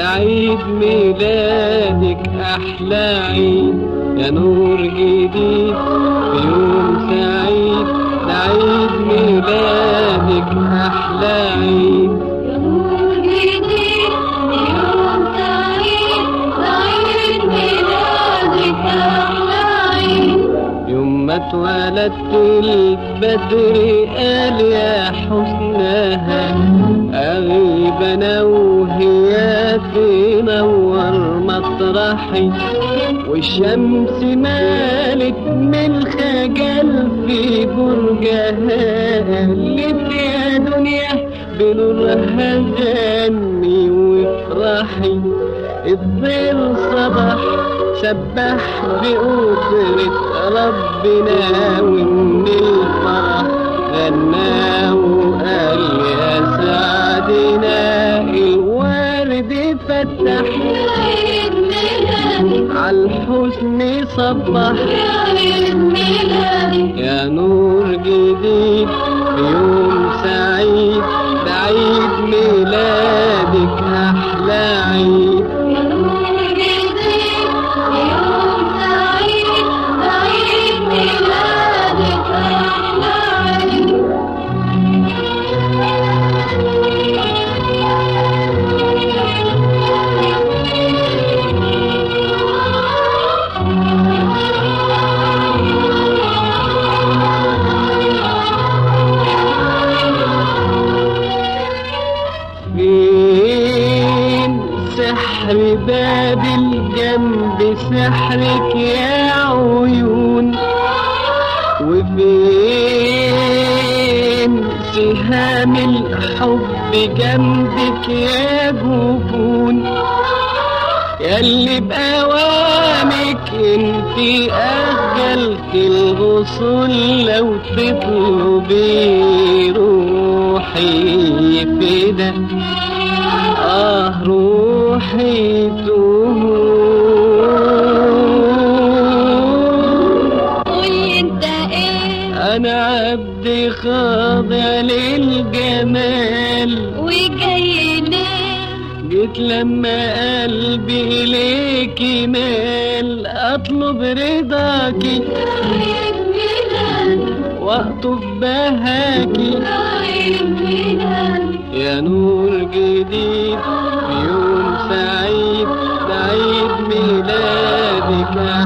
ده عيد ميلادك أحلى عيد يا نور جديد في يوم سعيد ده عيد ميلادك أحلى عيد يا نور جديد يوم سعيد سعيد ميلادك أحلى عيد يوم ما اتولدت البدر قال يا حسنها أغيب أنا وهي تنور مطرحي والشمس مالت من الخجل في برجها قالت يا دنيا بنورها جني وافرحي الظل صبح سبح بقدرة ربنا وإن الفرح غنى وقال يا سعدنا الورد فتح عيد ميلادك عالحسن صبح عيد ميلادك يا نور جديد في يوم سعيد ده عيد ميلادك أحلى عيد يا نور جديد يوم سعيد سعيد ميلادك أحلى عيد فين سحر باب الجنب سحرك يا عيون وفين سهام الحب جنبك يا جفون ياللي بأوامك انتي أجلت الغصون لو تطلبي روحي فدا آه روحي تهون قولي انت ايه أنا عبد خاضع للجمال وجاي ليه جيت لما قلبي إليك مال أطلب رضاكي عيد ميلادك وأطف بهاكي عيد ميلادك يا نور جديد في يوم سعيد ده عيد ميلادك